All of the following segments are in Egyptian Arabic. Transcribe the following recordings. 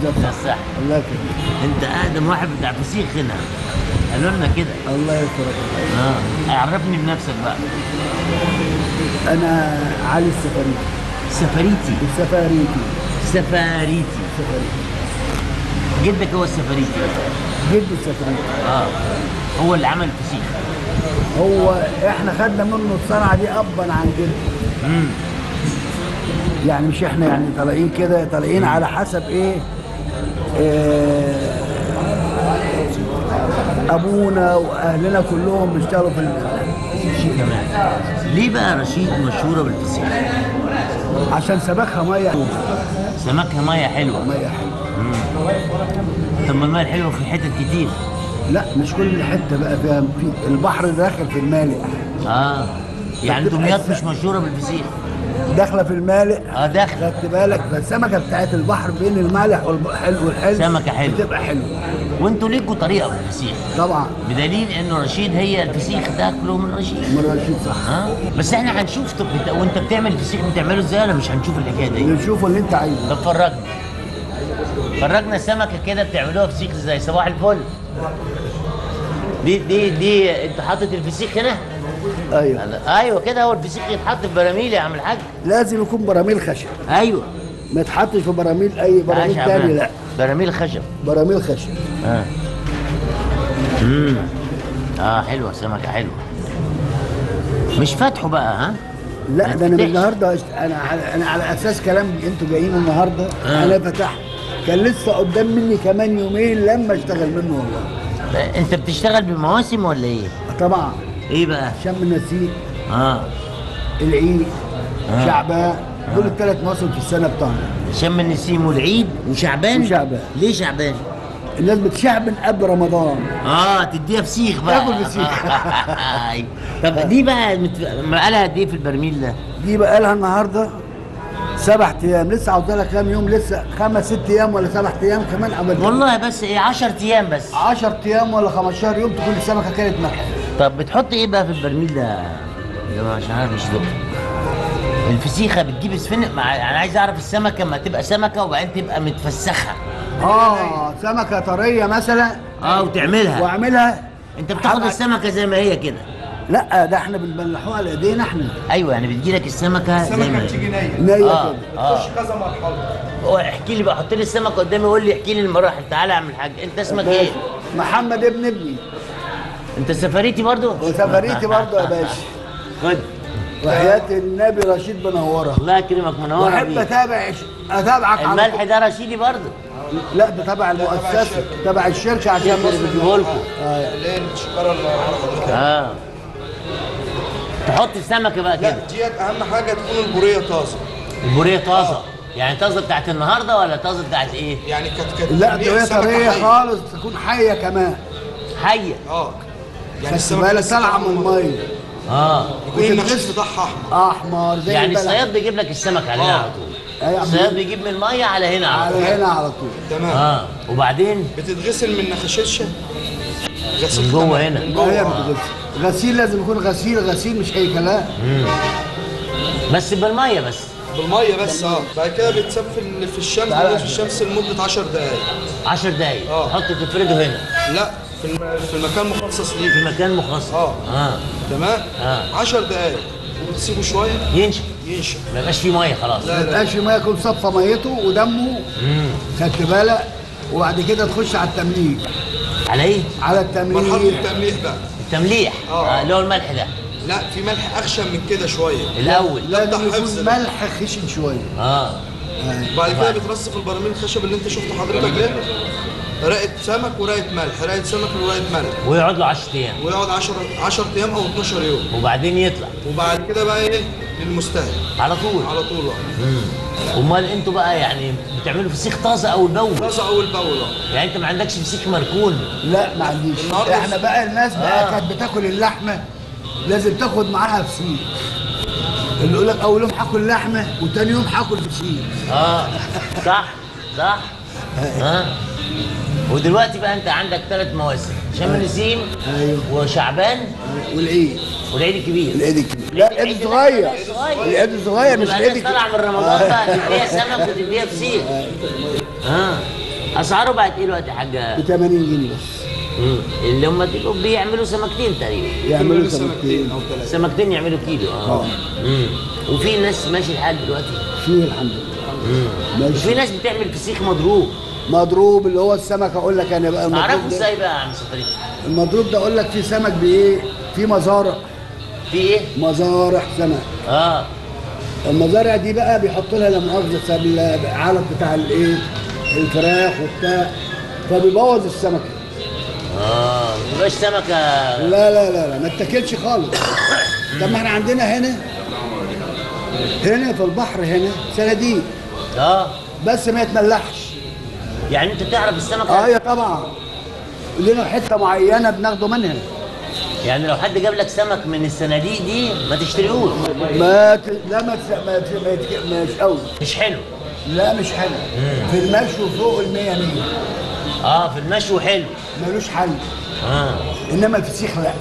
حضرتك يا صح الله يكرمك انت اقدم واحد بتاع فسيخ هنا قالوا لنا كده الله يكرمك اه عرفني بنفسك بقى انا علي السفريتي سفريتي السفاريتي سفاريتي السفريتي جدك هو السفريتي جد السفريتي اه هو اللي عمل فسيخ هو احنا خدنا منه الصنعه دي ابا عن جد امم يعني مش احنا يعني طالعين كده طالعين على حسب ايه آه، ابونا واهلنا كلهم بيشتغلوا في ال- شيء كمان ليه بقى رشيد مشهوره بالفسيخ عشان سبخها ميه سمكها ميه حلوه ميه حلوه طب ما الميه الحلوه في حتت كتير لا مش كل حته بقى فيها في البحر داخل في المالح اه يعني دمياط مش مشهوره بالفسيخ داخله في المالح اه داخله خدت بالك فالسمكه بتاعت البحر بين المالح والحلو والحلو سمكة حلوة. بتبقى حلوه وانتوا ليكوا طريقه في الفسيخ طبعا بدليل انه رشيد هي الفسيخ تاكله من رشيد من رشيد صح ها بس احنا هنشوف طب بت- وانت بتعمل الفسيخ بتعمله ازاي ولا مش هنشوف الحكايه دي نشوفوا اللي انت عايزه طب فرجنا فرجنا سمكه كده بتعملوها فسيخ زي صباح الفل دي دي دي انت حاطط الفسيخ هنا ايوه أنا- ايوه كده هو الفسيخ يتحط في براميل يا عم الحاج لازم يكون براميل خشب ايوه ما تحطش في براميل اي براميل عاش تاني عمان. لا براميل خشب براميل خشب اه امم اه حلوه سمكه حلوه مش فاتحه بقى ها لا ده انا من تفتحش. النهارده اشت- انا على انا على اساس كلام انتوا جايين النهارده آه. انا فتحت كان لسه قدام مني كمان يومين لما اشتغل منه والله انت بتشتغل بمواسم ولا ايه طبعا ايه بقى شم النسيم اه العيد آه. شعبان دول الثلاث مواسم في السنه بتاعنا شم النسيم والعيد وشعبان وشعبان. ليه شعبان الناس بتشعبن قبل رمضان اه تديها فسيخ بقى تاكل فسيخ. آه. طب دي بقى مت... بقالها قد ايه في البرميل ده دي بقى لها النهارده سبع ايام لسه عاوز لها كام يوم لسه خمس ست ايام ولا سبع ايام كمان قبل والله بس ايه 10 ايام بس 10 ايام ولا 15 يوم تكون السمكه كانت ملح طب بتحط ايه بقى في البرميل ده يا جماعه عشان عارف مش دكتور الفسيخه بتجيب اسفنج مع انا عايز اعرف السمكه لما تبقى سمكه وبعدين تبقى متفسخه اه سمكه طريه مثلا اه وتعملها واعملها انت بتاخد حلقة- السمكه زي ما هي كده لا ده احنا بنبلحوها على ايدينا احنا ايوه يعني بتجيلك السمكه زي ما السمكه هي بتيجي نيه نيه اه كده اه تخش كذا مرحله هو احكي لي بقى حط لي السمكه قدامي وقول لي احكي لي المراحل تعالى يا عم الحاج انت اسمك ايه؟ محمد ابن ابني انت سفريتي برضو؟ وسفريتي برضه يا باشا خد وحياة النبي رشيد بنوره الله يكرمك منور واحب بيك اتابع اتابعك على الملح ده رشيدي برضو لا ده تبع المؤسسه تبع الشركه عشان اللي بتجيبه لكم اللي هي الشكاره اللي ورا حضرتك اه تحط السمكه بقى لا كده ديت اهم حاجه تكون البوريه طازه البوريه طازه يعني طازه بتاعت النهارده ولا طازه بتاعت ايه؟ يعني كانت كانت لا ليه ده هي سمكة طريه حية. خالص تكون حيه كمان حيه اه يعني بس السمكه بالك لسه طالعه من الميه اه يكون النقش بتاعها احمر احمر زي يعني البلح. الصياد بيجيب لك السمك على هنا آه. على طول أيوة. الصياد بيجيب من الميه على هنا على على طول هنا على طول تمام اه وبعدين بتتغسل من نخاشيشها غسيل من جوه تمام. هنا. من هي جوه بتغسل. غسيل لازم يكون غسيل غسيل مش اي كلام بس بالميه بس بالميه بس اه بعد كده بيتساب في ال- في الشمس تعالى. في الشمس لمده 10 دقائق 10 دقايق آه. تحط تفرده هنا لا في الم- في المكان المخصص ليه في مكان مخصص اه. اه تمام آه. 10 دقائق وتسيبه شويه ينشف ينشف ما يبقاش فيه ميه خلاص لا ما لا يبقاش في ميه يكون صفى ميته ودمه امم خدت بالك وبعد كده تخش على التمليح على ايه؟ على مرحله التمليح التمليح بقى التمليح آه. آه، اللي هو الملح ده لا في ملح اخشن من كده شويه الاول لازم تفتح حفظ يكون بقى. ملح خشن شويه اه وبعد كده بيترص في البراميل الخشب اللي انت شفته حضرتك ده رقه سمك ورقه ملح رقه سمك ورقه ملح ويقعد له 10 ايام ويقعد 10 10 ايام او 12 يوم وبعدين يطلع وبعد كده بقى ايه للمستهلك على طول على طول اه. امم امال انتوا بقى يعني بتعملوا فسيخ طازه اول باول طازه اول باول اه. يعني انت ما عندكش فسيخ مركون لا ما عنديش النهاردة- احنا بقى الناس بقى آه. كانت بتاكل اللحمه لازم تاخد معاها فسيخ اللي يقول لك اول يوم هاكل لحمه وتاني يوم هاكل فسيخ اه صح صح ها ودلوقتي بقى انت عندك ثلاث مواسم شم النسيم ايوه وشعبان والعيد والعيد الكبير العيد الكبير لا العيد الصغير العيد الصغير مش يبقى العيد الناس طالعه من رمضان بقى تديها سمك وتديها فسيخ اه اسعاره بقت ايه دلوقتي يا حاجه ب 80 جنيه بس مم. اللي هم دول بيعملوا سمكتين تقريبا يعملوا كيلو سمكتين سمكتين او ثلاثه سمكتين يعملوا كيلو اه آه. مم. وفي ناس ماشي الحال دلوقتي فيه الحمد لله وفي ماشي ناس بتعمل فسيخ مضروب مضروب اللي هو السمك اقول لك انا بقى اعرفه المضروب ده ازاي بقى يا عم سفري المضروب ده اقول لك فيه سمك بايه؟ فيه مزارع في ايه مزارع سمك اه المزارع دي بقى بيحط لها لا مؤاخذه سب- العلف بتاع الايه؟ الفراخ وبتاع فبيبوظ السمكه اه مبقاش سمكه لا لا لا لا ما اتاكلش خالص طب ما احنا عندنا هنا هنا في البحر هنا صناديق اه بس ما يتملحش يعني انت تعرف السمكه اه يا طبعا لنا حته معينه بناخده منها يعني لو حد جاب لك سمك من الصناديق دي ما تشتريهوش ما ت... لا ما ت... ما, ت... ما, ت... مش قوي مش حلو لا مش حلو في المشي فوق ال 100 100 اه في المشوي حلو ملوش حل اه انما الفسيخ لا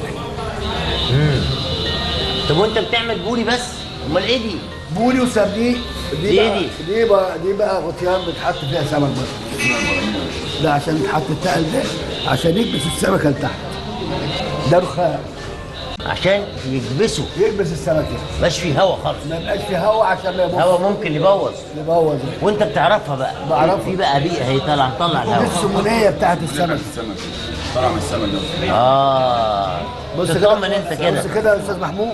طب وانت بتعمل بوري بس امال ايه دي بولي وسرديق دي دي بقى دي. دي بقى دي بقى غطيان بتحط فيها سمك بس ده عشان يتحط التقل ده عشان يكبس السمكه لتحت ده رخام عشان يكبسوا يكبس السمكه مبقاش فيه هوا خالص ما يبقاش في هواء عشان ما يبوظ هوا ممكن يبوظ يبوظ وانت بتعرفها بقى بعرفها. في بقى بيئه هي طالعه مطلع دي الهوا السمونيه بتاعت السمك السمك طلع من السمك ده اه بص تطمن انت كده بص كده يا استاذ محمود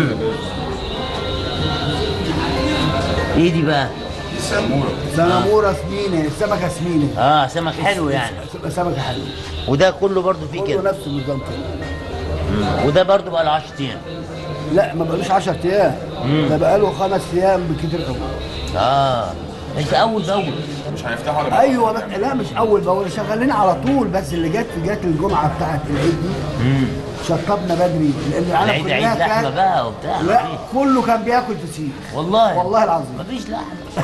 ايه دي بقى سموره زناموره سمينه السمكه سمينه اه سمك حلو يعني تبقى سمكه حلوه وده كله برضو فيه كله كده نفس النظام كده وده برضو بقى له 10 ايام لا ما بقالوش 10 ايام ده بقاله خمس ايام بكتير قوي اه انت اول باول مش هيفتحوا ولا ايوه بس لا مش اول باول شغالين على طول بس اللي جت جت الجمعه بتاعت العيد دي شطبنا بدري لان العالم العيد كلها عيد لحمه كانت بقى وبتاع لا كله كان بياكل فسيخ والله والله العظيم مفيش لحمه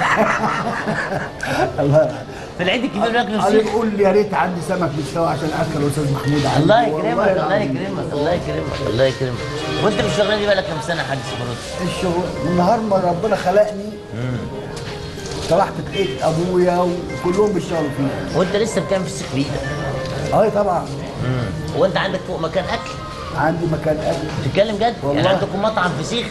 الله يرحمه. في العيد الكبير بياكلوا علي فسيخ يقول لي يا ريت عندي سمك مستوى عشان اكل استاذ محمود عندي. الله والله يكرمك الله العظيم. يكرمك الله يكرمك الله يكرمك وانت في الشغلانه دي بقى لك كام سنه يا حاج سمروت الشغل من نهار ما ربنا خلقني طلعت لقيت ابويا وكلهم بيشتغلوا فيه وانت لسه بتعمل فسيخ بايدك اه طبعا وانت عندك فوق مكان اكل عندي مكان اكل بتتكلم جد والله. يعني عندكم مطعم فسيخ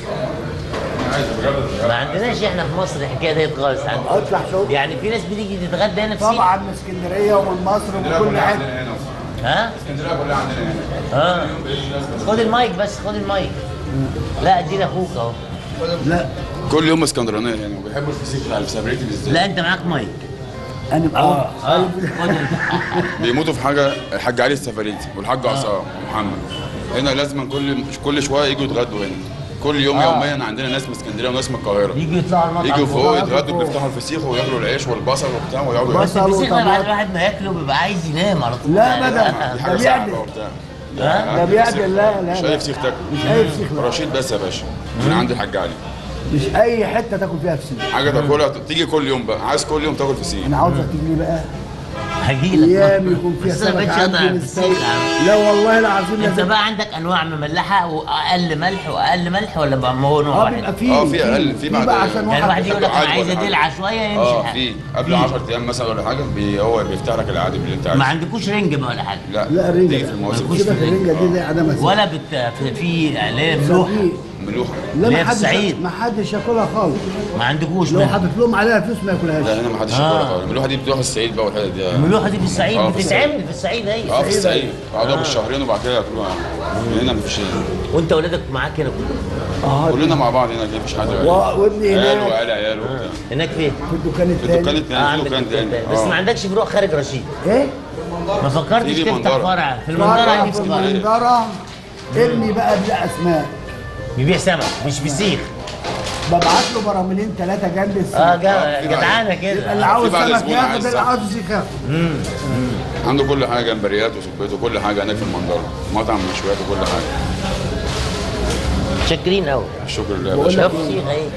ما عندناش احنا في مصر الحكايه ديت خالص عندنا اطلع شغل يعني في ناس بتيجي تتغدى هنا فسيخ طبعا من اسكندريه ومن مصر ومن كل حته عندنا هنا ها اسكندريه كلها عندنا هنا اه خد المايك بس خد المايك لا ادينا اخوك اهو لا كل يوم اسكندرانيه يعني وبيحبوا الفسيخ بتاع السبريتي بالذات لا انت معاك مايك انا اه اه خد ال- بيموتوا في حاجه الحاج علي السفريتي والحاج عصام ومحمد هنا لازم كل كل شويه يجوا يتغدوا هنا كل يوم يوميا عندنا ناس من اسكندريه وناس من القاهره يجوا يطلعوا المطعم يجوا فوق. فوق ياكلوا يتغدوا فوق. بيفتحوا الفسيخ وياكلوا العيش والبصل وبتاع ويقعدوا بس- ياكلوا. بس الفسيخ ده بعد وطماطم. الواحد ما ياكله بيبقى عايز ينام على طول لا يعني. أبداً. دي ده حاجه بيعدل. صعبه وبتاع ها؟ ده بيعدل لا لا مش لا. اي فسيخ تاكل مش اي فسيخ لا رشيد بس يا باشا من عند الحاج علي مش اي حته تاكل فيها فسيخ حاجه تاكلها تيجي كل يوم بقى عايز كل يوم تاكل فسيخ انا عاوزك تيجي لي بقى هجي لك ايام يكون فيها بس انا سمك بقتش اقدر عندي على مستوي الفسيخ يا عم. لا والله العظيم انت لازم بقى عندك انواع مملحه واقل ملح واقل ملح ولا بقى ما هو نوع اه بيبقى واحد؟ فيه اه في اقل في بعد بقى عشان يعني واحد يقول لك انا عادي عايز ولا حاجة. ادلع شويه يمشي اه الحال. في قبل 10 ايام مثلا ولا حاجه بي هو بيفتح لك العادي اللي انت ما عايزه عندكوش رنج بقى ولا حاجه لا لا الرنجة تيجي لا. في المواسم سيبك الرنجة دي زي عدم السمك. ولا بت في, في اللي هي ملوحه صديق. ملوحه لا اللي هي ما في حدش الصعيد. ما حدش ياكلها خالص ما عندكوش لو منها حاطط لهم عليها فلوس ما ياكلهاش لا هنا ما حدش آه. ياكلها خالص الملوحه دي بتروح الصعيد بقى والحتت دي الملوحه دي في الصعيد اه، في الصعيد. بتتعمل في الصعيد هي اه في الصعيد قعدوا بالشهرين وبعد كده ياكلوها من هنا مفيش هنا وانت ولادك معاك هنا كلهم اه كلنا مع بعض هنا كده مفيش حد و- وابني عيال هناك وعيال عيال وبتاع هناك فين؟ في الدكان في الدكان التاني اه التاني في عندك دكان دكان تاني تاني. بس ما اه عندكش فروع خارج رشيد ايه؟ ما فكرتش في تفتح منظرة. فرع في المنظره مرة عندي في في فرع المنظرة ابني بقى بلا اسماء بيبيع سمك مش فسيخ ببعت له براميلين ثلاثة جنب السمك اه آه، جا- في جدعانه يبقى اللي كده عاوز في بعد سمك أسبوع عايز ياخد اللي سمك. عاوز فسيخ ياخد عنده كل حاجه جمبريات وسبيت وكل حاجه هناك في المنظره مطعم مشويات وكل حاجه شاكرين قوي الشكر لله يا بقول باشا لك شوف فسيخ اهي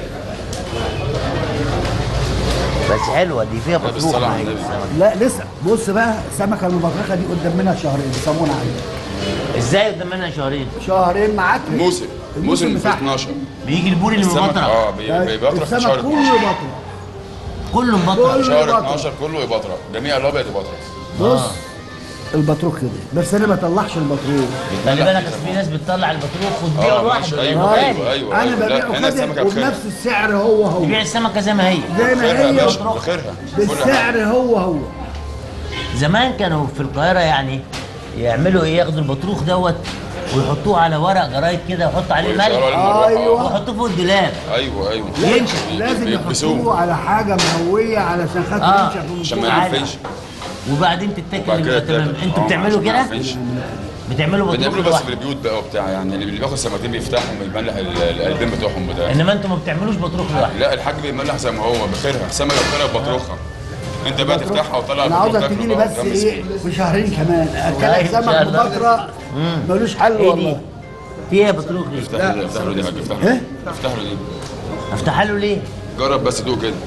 بس حلوه دي فيها لا، بطروخ بالصلاة على معاك النبي. السمك. لا لسه بص بقى السمكة المبطرخة دي قدام منها شهرين بيسمونا عليها ازاي قدام منها شهرين شهرين معاك موسم موسم في بتاعها. 12 بيجي البوري اللي السمك مبطرخ اه بي- بيبطرخ في السمك شهر كله 12 بطرخ كله مبطل كله شهر يبطرق. 12 كله يبطرق جميع الابيض يبطرق بص البطروخ كده بس انا ما طلعش البطروخ خلي بالك أصل في ناس بتطلع البطروخ وتبيعه اه لوحده ماشي ده ايوه غالي. ايوه ايوه انا أيوة. لا، ببيعه هنا كده السمكه بخير وبنفس السعر هو هو تبيع السمكه زي ما هي زي ما بخيرها يا هي باشا بخيرها كل حاجه بالسعر هو هو زمان كانوا في القاهره يعني يعملوا ايه ياخدوا البطروخ دوت ويحطوه على ورق جرايد كده ويحطوا عليه ويشغلوا عليه ملح المروحة. أيوة. ويحطوه فوق الدولاب ايوه ايوه ينشف لازم بيكبسوه. يحطوه على حاجه مهويه علشان خاطر آه. ينشف من عشان فوق. ما عادي. ينفش وبعدين تتاكل وبعد كده يبقى تمام تاكل. انتوا آه، بتعملوا عشان ما كده ينفش. بتعملوا بطروخ بنعمله بس لوحده. في البيوت بقى وبتاع يعني اللي بياخد سمكتين بيفتحهم بيملح ال- القلبين بتوعهم بتاع انما انتوا ما بتعملوش بطروخ لوحده لا الحاج بيملح زي ما هو بخيرها سمكه بخيرها ببطروخها انت بقى تفتحها وتطلع انا البطروخ عاوزك تاكله تجيلي بقى بس قدام ايه مسكين. بشهرين كمان والله اكلك إن شاء سمك الله. ببطرة ملوش حل ايه دي؟ والله في ايه بطروخ دي؟ افتح له افتح له دي يا حاج افتح له إيه؟ افتح له دي افتحها له ليه؟ جرب بس دوق كده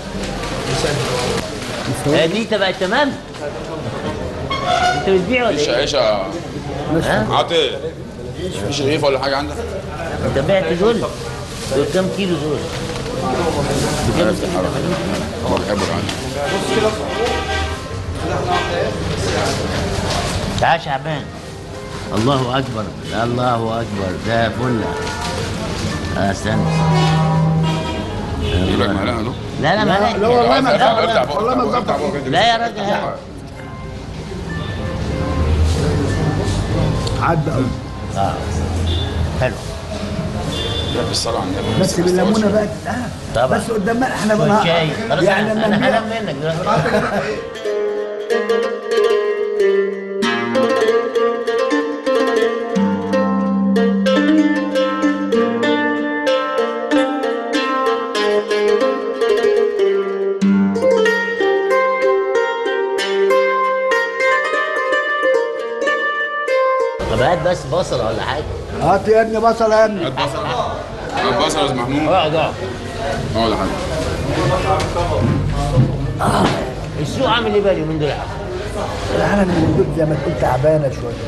آه، دي تبقى تمام انت بتبيع ولا عيشه ايه؟ عيشه ها؟ عاطي مفيش رغيف ولا حاجه عندك؟ انت بعت دول؟ دول كام كيلو دول؟ انا افتح حركه هو بيحب العادي تعال شعبان الله اكبر الله اكبر ده فله آه، استنى يجيب لك معلقه دول لا لا ما لا والله ما لا افتح لا بقى والله ما افتح ظبط بقى لا يا راجل ها. عدى قوي اه حلو بالصلاه على النبي بس بالليمونه بقى اه طبعا. بس قدام احنا شوية بقى شاي خلاص يعني انا لما انا نبيع هنام منك دلوقتي طب هات بس بصل ولا حاجه هات يا ابني بصل يا ابني هات بصل هات بصل يا استاذ محمود اقعد اقعد اقعد يا حاج السوق عامل ايه بقى اليومين دول يا عم؟ العالم اللي موجود زي ما تقول تعبانه شويه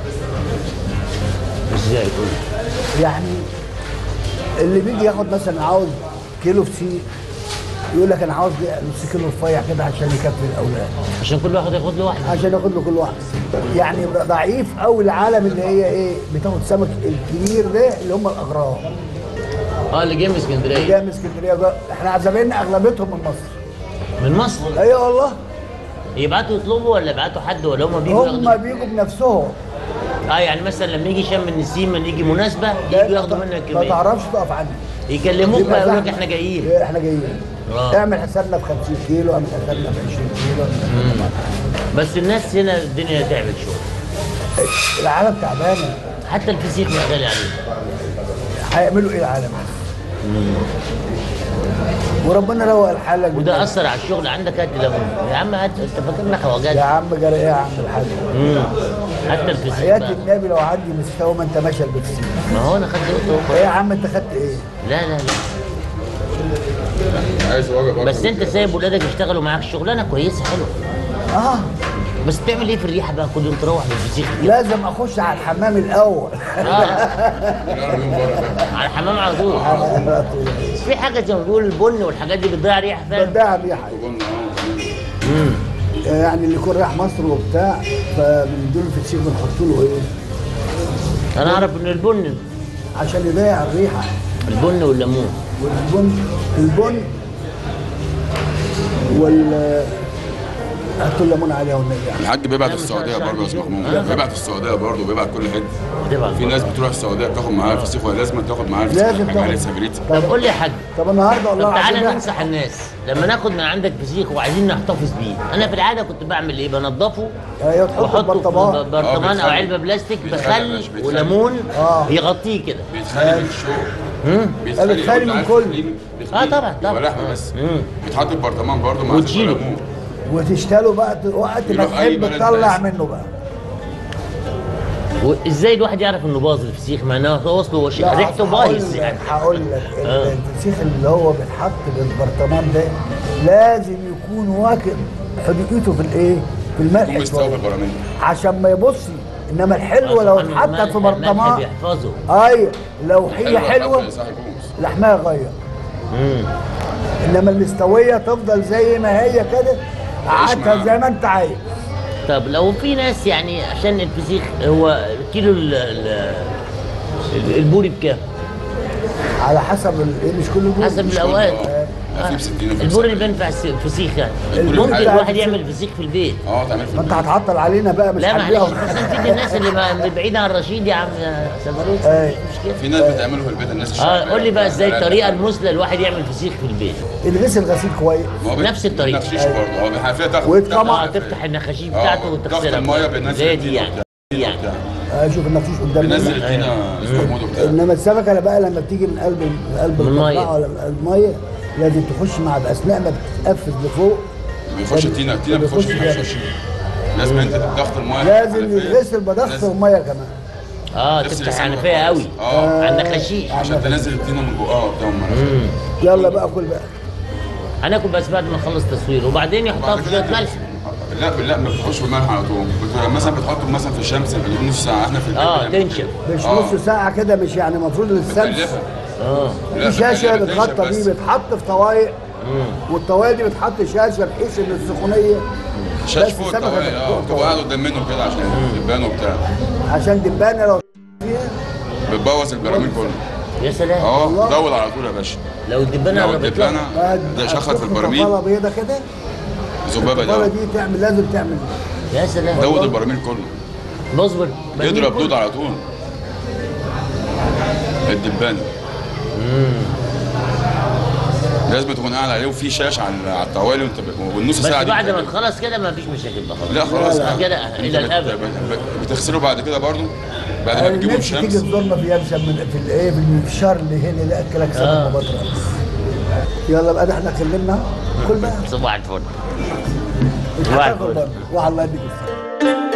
ازاي تقول يعني اللي بيجي ياخد مثلا عاوز كيلو فسيخ يقول لك انا عاوز نص كيلو رفيع كده عشان يكفي الاولاد عشان كل واحد ياخد له واحده عشان ياخد له كل واحد يعني ضعيف قوي العالم اللي هي ايه بتاخد سمك الكبير ده اللي هم الاغراب اه اللي جاي من اسكندريه جاي من اسكندريه جا- احنا زمايلنا اغلبيتهم من مصر من مصر ايوه والله يبعتوا يطلبوا ولا يبعتوا حد ولا هم بيجوا هم ياخدوا بيجوا بنفسهم اه يعني مثلا لما يجي شم النسيم لما يجي مناسبه لا، يجوا ياخدوا ما- منك ما كميه تعرفش تقف عني يكلموك بيبقى بقى يقول لك زحمة. احنا جايين إيه، احنا جايين آه. اعمل حسابنا ب 50 كيلو اعمل حسابنا ب 20 كيلو اعمل حسابنا ب- بس الناس هنا الدنيا تعبت شويه العالم تعبانه حتى الفسيخ مش غالي عليه هيعملوا ايه العالم وربنا روق الحاله وده اثر على الشغل عندك هات ليمون يا عم هات انت فاكرنا خواجات يا عم جرى ايه يا عم الحاج مم. حتى الفسيخ حياة بقى. النبي لو عندي مستوى ما انت ماشي البكسير ما هو انا خدت نقطه ايه يا عم انت خدت ايه؟ لا لا لا عايز وجبه برضه بس انت سايب ولادك يشتغلوا معاك شغلانه كويسه حلوه اه بس بتعمل ايه في الريحه بقى كل يوم تروح بالفسيخ كده لازم اخش على الحمام الاول اه على الحمام على طول في حاجه زي ما بيقول البن والحاجات دي بتضيع ريحه فاهم بدها ريحه يعني اللي يكون رايح مصر وبتاع فبنديله الفسيخ بنحط له ايه؟ انا اعرف ان البن عشان يضيع الريحه البن والليمون والبن البن وال حطوا الليمون عليها والنبي يعني. الحاج بيبعت لا، مش السعوديه عارف برضه يا استاذ عندي محمود كده. بيبعت السعوديه برضه بيبعت كل حته بتبقى في ناس بتروح السعوديه بتاخد معاها فسيخ ولا لازم تاخد معاها فسيخ لازم الحاج علي تاخد. سفريتي طب قول لي يا حاج طب النهارده والله طب تعالى العظيم ننصح الناس لما ناخد من عندك فسيخ وعايزين نحتفظ بيه انا في العاده كنت بعمل ايه بنضفه ايوه تحطه في واحطه في برطمان برطمان او بيتخلي. علبه بلاستيك بيتخلي بخل مش بيتخلي. وليمون آه. يغطيه كده بيتخلي من الشوق بيتخلي من كل. آه، طبعا، طبعا. ولا لحمه بس مم. بيتحط في برطمان برضه مع وتشيله. ليمون. وتشتغلوا بقى وقت ما يروح أي تحب بلد تطلع بس. منه بقى وازاي الواحد يعرف انه باظ الفسيخ مع انه اصله هو شيء لا، ريحته هقول بايظ لك- يعني هقول لك ال- آه. الفسيخ اللي هو بيتحط بالبرطمان ده لازم يكون واكل حديقته في الايه؟ في الملح يكون مستوي شوية. بالبراميل عشان ما يبصي انما الحلوه لو عشان اتحطت الملح- في الملح برطمان بيحفظه ايوه لو هي حلوه صح يبوظ لحمها غير مم. انما المستويه تفضل زي ما هي كده قعدتها معاها. زي ما انت عايز طب لو في ناس يعني عشان الفسيخ هو كيلو ال- ال- ال- البوري بكام؟ على حسب ال- إيه، مش كل دول حسب مش الاوقات كله، آه. آه. في ب 60 وفي ب البوري اللي 70. بينفع الس- الفسيخ يعني البوري ممكن الحقيقي. الواحد يعمل فسيخ في البيت اه تعمل في ما انت البيت. هتعطل علينا بقى مش لا معلش هنبيعهم. بس نفيد الناس اللي ما- اللي بعيدة عن رشيد يا عم سفروت أي. مش كده في ناس بتعمله في البيت الناس اه الشعبية. قول لي بقى ازاي لا، لا، الطريقه لا. المثلى الواحد يعمل فسيخ في البيت الغسل غسيل كويس ما هو بت- نفس الطريقة. بتنفشيش برضه هو بيحفلها تاخد ويتقمع. اه تاخد- تفتح النخاشيش آه، بتاعته ضغط وتغسلها المية بينزل زي دي الدين يعني وبتاع. دي يعني وبتاع. آه، شوف النفوش قدام بينزل منك. التينة الكمود وبتاع انما السمكه بقى لما بتيجي من قلب من قلب من القطعه المية. ولا من الميه لازم تخش مع اثناء ما بتقفز لفوق بيخش التينة التينة بتخش بيخش في فيها. الحشاشين لازم انت ضغط المية لازم الحنفية. يتغسل بضغط لازم الميه كمان اه تغسل تفتح السمكة حنفيه كويس. قوي اه على النخاشيش عشان تنزل التينة من جوه اه قدام يلا بقى كل بقى هناكل بس بعد ما نخلص تصوير وبعدين يحطها في شويه ملح لا لا ما بتحطش بالملح على طول بت- مثلا بتحطه مثلا في الشمس نص ساعة احنا في البيت اه بنعمل تنشف مش آه. نص ساعه كده مش يعني المفروض الشمس مكلفة اه لا، في شاشه مكلفة بتغطى تنشف بس. دي بتحط في طوايق والطوايق دي بتحط شاشه بحيث ان السخونيه شاش بس فوق السمكة الطواجن تبقى اه فوق بتبقى قاعد قدام منه كده عشان يبان وبتاع عشان دبانه لو فيها بتبوظ البراميل كله يا سلام اه دول على طول يا باشا لو الدبانه لو قربت لك الدبانة ده شخط في البراميل كفاره بيضه كده الذبابة الكفاره ده دي تعمل لازم تعمل يا سلام دود البراميل كله بصبر يضرب دود على طول الدبان لازم تكون قاعد عليه وفي شاش على على الطوالي وانت ب- والنص بس ساعه دي بعد ما بتعمل. تخلص كده ما فيش مشاكل بقى خلاص لا خلاص لا، بقى. كده انت الى بت- الابد بت- بتغسله بعد كده برضو بعد ما بتجيبه نفسي تيجي الشمس تزورنا في يمشى من في الايه في الشهر اللي هنا ده اكلك سمك آه. وبطرة يلا بقى ده احنا اتكلمنا كل بقى صباح الفل مش صباح هتاكل الفل برضه. وعلى الله يديك الصحة